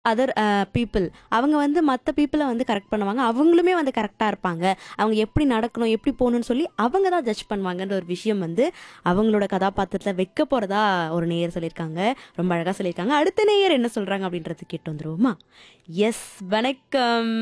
Other people அவங்க வந்து மற்ற பீப்புளை வந்து கரெக்ட் பண்ணுவாங்க அவங்களுமே வந்து கரெக்டாக இருப்பாங்க அவங்க எப்படி நடக்கணும் எப்படி போகணும்னு சொல்லி அவங்க தான் ஜட்ஜ் பண்ணுவாங்கன்ற ஒரு விஷயம் வந்து அவங்களோட கதாபாத்திரத்தில் வைக்க போகிறதா ஒரு நேயர் சொல்லியிருக்காங்க ரொம்ப அழகாக சொல்லியிருக்காங்க அடுத்த நேயர் என்ன சொல்கிறாங்க அப்படின்றது கேட்டு வந்துருவோமா எஸ் வணக்கம்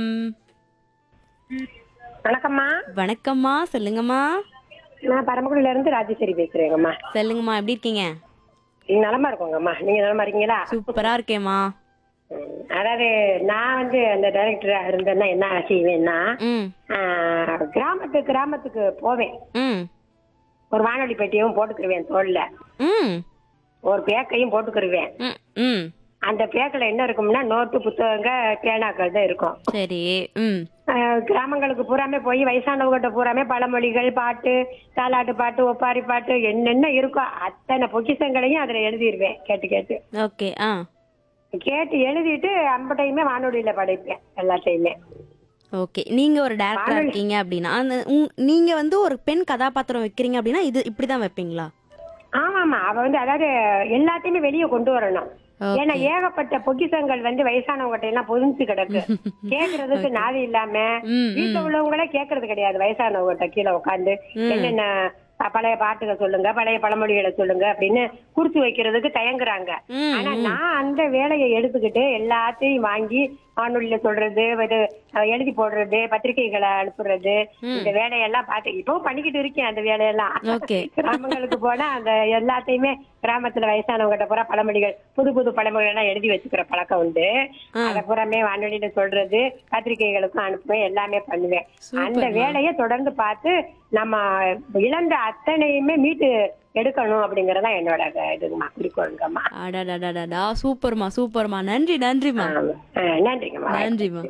வணக்கம்மா வணக்கம்மா சொல்லுங்கம்மா நான் பரமக்குடியில இருந்து ராஜேஸ்வரி பேசுறேங்கம்மா சொல்லுங்கம்மா எப்படி இருக்கீங்க நீங்க நலமா இருக்கோங்கம்மா நீங்க நலமா இருக்கீங்களா சூப்பராக இருக்கேம்மா ம், அதாவது நான் வந்து அந்த டைரக்டரா இருந்தேன்னா என்ன செய்வேன்னா ம் ஆஹ், கிராமத்து கிராமத்துக்கு போவேன் ம் ஒரு வானொலி பெட்டியும் போட்டுக்கிருவேன் தோல்ல ம் ஒரு பேக்கையும் போட்டுக்கிருவேன் ம் ம் அந்த பேக்கில் என்ன இருக்கும்னா நோட்டு புத்தகங்க பேனாக்கள் தான் இருக்கும் சரி ம் ஆஹ், கிராமங்களுக்கு பூராமே போய் வயசானவங்ககிட்ட பூராமே பழமொழிகள் பாட்டு தாலாட்டு பாட்டு ஒப்பாரி பாட்டு என்னென்ன இருக்கோ அத்தனை பொக்கிஷங்களையும் அதுல எழுதிடுவேன் கேட்டு கேட்டு ஓகே ஆ கேட்டு எழுதிட்டு அம்பட்டையுமே வானொலியில படைப்பேன் எல்லாத்தையுமே ஓகே நீங்க ஒரு டேரக்டரா இருக்கீங்க அப்படின்னா அந்த உங்- நீங்க வந்து ஒரு பெண் கதாபாத்திரம் வைக்கிறீங்க அப்படின்னா இது இப்படிதான் வைப்பீங்களா ஆமாமா அவ வந்து அதாவது எல்லாத்தையுமே வெளியே கொண்டு வரணும் ஏன்னா ஏகப்பட்ட பொக்கிஷங்கள் வந்து வயசானவங்ககிட்ட எல்லாம் பொதிஞ்சு கிடக்கு கேக்குறதுக்கு நாதி இல்லாம ம், வீட்டுல உள்ளவங்களே கேக்குறது கிடையாது வயசானவங்ககிட்ட கீழே உட்காந்து என்னென்ன அஹ், பழைய பாட்டுகள் சொல்லுங்க பழைய பழமொழிகளை சொல்லுங்க அப்படின்னு குறிச்சு வைக்கிறதுக்கு தயங்குறாங்க ம், ஆனா நான் அந்த வேலையை எடுத்துக்கிட்டு எல்லாத்தையும் வாங்கி வானொலியில சொல்றது இது அஹ், எழுதி போடுறது பத்திரிகைகளை அனுப்புறது இந்த வேலையெல்லாம் பார்த்து இப்பவும் பண்ணிக்கிட்டு இருக்கேன் அந்த வேலையெல்லாம் ஓகே கிராமங்களுக்கு போனா அந்த எல்லாத்தையுமே கிராமத்துல வயசானவங்ககிட்ட பூரா பழமொழிகள் புது புது பழமொழிகள் எல்லாம் எழுதி வச்சுக்கிற பழக்கம் உண்டு அத பூராமே வானொலியில சொல்றது பத்திரிகைகளுக்கும் அனுப்புவேன் எல்லாமே பண்ணுவேன் அந்த வேலையை தொடர்ந்து பார்த்து நம்ம இழந்த அத்தனையுமே மீட்டு எடுக்கணும் அப்படிங்கறதா என்னோட இதுங்கம்மா குறிக்கோளுங்கம்மா அடடடடடா சூப்பர்மா சூப்பர்மா நன்றி நன்றிமா ஆமா. ஆ, நன்றிங்கம்மா நன்றிமா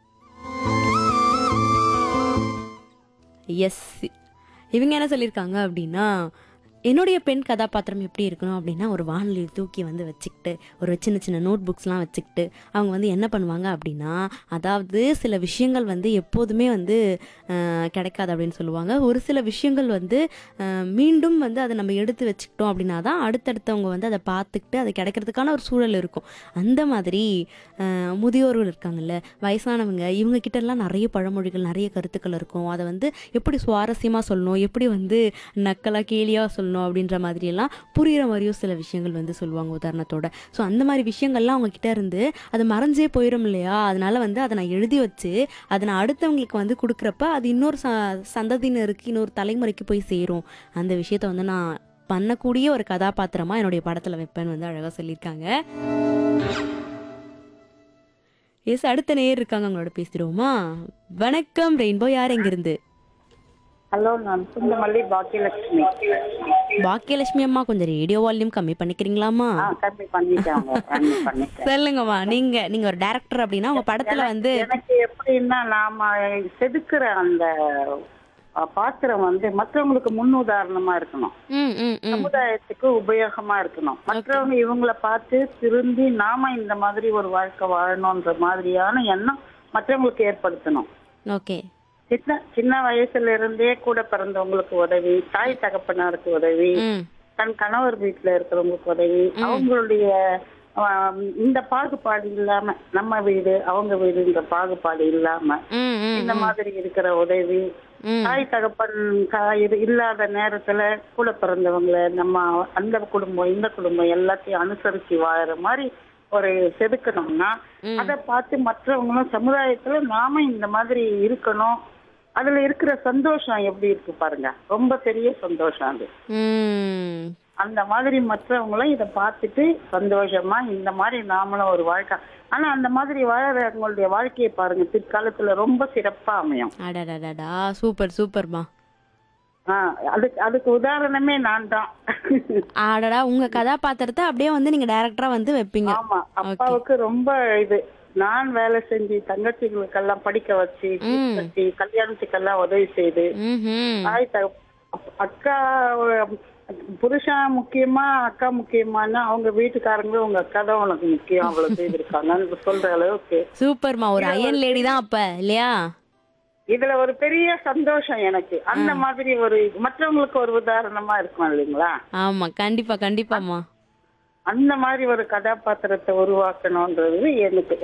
எஸ் இவங்க என்ன சொல்லியிருக்காங்க அப்படின்னா என்னுடைய பெண் கதாபாத்திரம் எப்படி இருக்கணும் அப்படின்னா ஒரு வானொலி தூக்கி வந்து வச்சுக்கிட்டு ஒரு சின்ன சின்ன நோட் புக்ஸ்லாம் வச்சுக்கிட்டு அவங்க வந்து என்ன பண்ணுவாங்க அப்படின்னா அதாவது சில விஷயங்கள் வந்து எப்போதுமே வந்து அஹ், கிடைக்காது அப்படின்னு சொல்லுவாங்க ஒரு சில விஷயங்கள் வந்து அஹ், மீண்டும் வந்து அதை நம்ம எடுத்து வச்சுக்கிட்டோம் அப்படின்னா தான் அடுத்தடுத்தவங்க வந்து அதை பார்த்துக்கிட்டு அது கிடைக்கிறதுக்கான ஒரு சூழல் இருக்கும் அந்த மாதிரி அஹ், முதியோர்கள் இருக்காங்கல்ல வயசானவங்க இவங்க கிட்ட எல்லாம் நிறைய பழமொழிகள் நிறைய கருத்துக்கள் இருக்கும் அதை வந்து எப்படி சுவாரஸ்யமாக சொல்லணும் எப்படி வந்து நக்கலாக கேலியாக சொல்லணும் அப்படின்ற மாதிரி எல்லாம் புரிகிற மாதிரியும் சில விஷயங்கள் வந்து சொல்லுவாங்க உதாரணத்தோட ஸோ அந்த மாதிரி விஷயங்கள்லாம் அவங்க கிட்ட இருந்து அது மறைஞ்சே போயிடும் இல்லையா அதனால வந்து அதை நான் எழுதி வச்சு அதை நான் அடுத்தவங்களுக்கு வந்து கொடுக்குறப்ப அது இன்னொரு ச சந்ததியினருக்கு இன்னொரு தலைமுறைக்கு போய் சேரும் அந்த விஷயத்த வந்து நான் பண்ணக்கூடிய ஒரு கதாபாத்திரமா என்னுடைய படத்துல வைப்பேன்னு வந்து அழகா சொல்லியிருக்காங்க எஸ் அடுத்த நேர் இருக்காங்க அவங்களோட பேசிடுவோமா வணக்கம் ரெயின்போ யார் எங்கிருந்து ஹலோ நான் சுந்தமல்லி பாக்கியலட்சுமி பாக்கியலட்சுமி அம்மா கொஞ்சம் ரேடியோ வால்யூம் கம்மி பண்ணிக்கிறீங்களாமா ஆ கம்மி பண்ணிட்டேன் கம்மி பண்ணிட்டேன் சொல்லுங்கம்மா நீங்க நீங்க ஒரு டைரக்டர் அப்படின்னா உங்க படத்துல வந்து எனக்கு எப்படின்னா நாம செதுக்குற அந்த அ, பாத்திரம் வந்து மற்றவங்களுக்கு முன்னுதாரணமா இருக்கணும் ம் ம் ம் சமுதாயத்துக்கு உபயோகமா இருக்கணும் மற்றவங்க இவங்கள பார்த்து திருந்தி நாம இந்த மாதிரி ஒரு வாழ்க்கை வாழணும்ன்ற மாதிரியான எண்ணம் மற்றவங்களுக்கு ஏற்படுத்தணும் ஓகே சின்ன சின்ன வயசுல இருந்தே கூட பிறந்தவங்களுக்கு உதவி தாய் தகப்பனாருக்கு உதவி ம் தன் கணவர் வீட்டுல இருக்கிறவங்களுக்கு உதவி அவங்களுடைய ஆம், இந்த பாகுபாடு இல்லாம நம்ம வீடு அவங்க வீடுன்ற பாகுபாடு இல்லாம ம் ம் இந்த மாதிரி இருக்கிற உதவி ம். தாய் தகப்பன் கா- இது இல்லாத நேரத்துல கூட பிறந்தவங்கள நம்ம அந்த குடும்பம் இந்த குடும்பம் எல்லாத்தையும் அனுசரிச்சு வாழற மாதிரி ஒரு செதுக்கணும்னா அதை பார்த்து மற்றவங்களும் சமுதாயத்துல நாம இந்த மாதிரி இருக்கணும் அதுல இருக்கிற சந்தோஷம் எப்படி இருக்கு பாருங்க ரொம்ப பெரிய சந்தோஷம் அது ம் அந்த மாதிரி மற்றவங்களும் இதை பார்த்துட்டு சந்தோஷமா இந்த மாதிரி நாமளும் ஒரு வாழ்க்கை ஆனா அந்த மாதிரி வாழறவங்களுடைய வாழ்க்கையை பாருங்க பிற்காலத்துல ரொம்ப சிறப்பா அமையும் அடடடடா சூப்பர் சூப்பர்மா ஆஹ் அதுக்கு அதுக்கு உதாரணமே நான் தான் அடடா உங்க கதாபாத்திரத்தை அப்படியே வந்து நீங்க டைரக்டரா வந்து வைப்பீங்க ஆமா அப்பாவுக்கு ரொம்ப இது நான் வேலை செஞ்சு தங்கச்சிகளுக்கெல்லாம் படிக்க வச்சு fees கட்டி கல்யாணத்துக்கெல்லாம் உதவி செய்து ம்ஹும். தாய் தகப் அக்கா புருஷன் முக்கியமா அக்கா முக்கியமானா அவங்க வீட்டுக்காரங்களும் உங்க அக்கா தான் உனக்கு முக்கியம் அவ்வளவு செய்திருக்காங்க சொல்ற அளவுக்கு சூப்பர்மா ஒரு அயன் லேடி தான் அப்ப இல்லையா இதுல ஒரு பெரிய சந்தோஷம் எனக்கு அந்த மாதிரி ஒரு மற்றவங்களுக்கு ஒரு உதாரணமா இருக்கும் இல்லைங்களா ஆமா கண்டிப்பா கண்டிப்பாம்மா அந்த மாதிரி ஒரு கதாபாத்திரத்தை உருவாக்கணும்ன்றது எனக்கு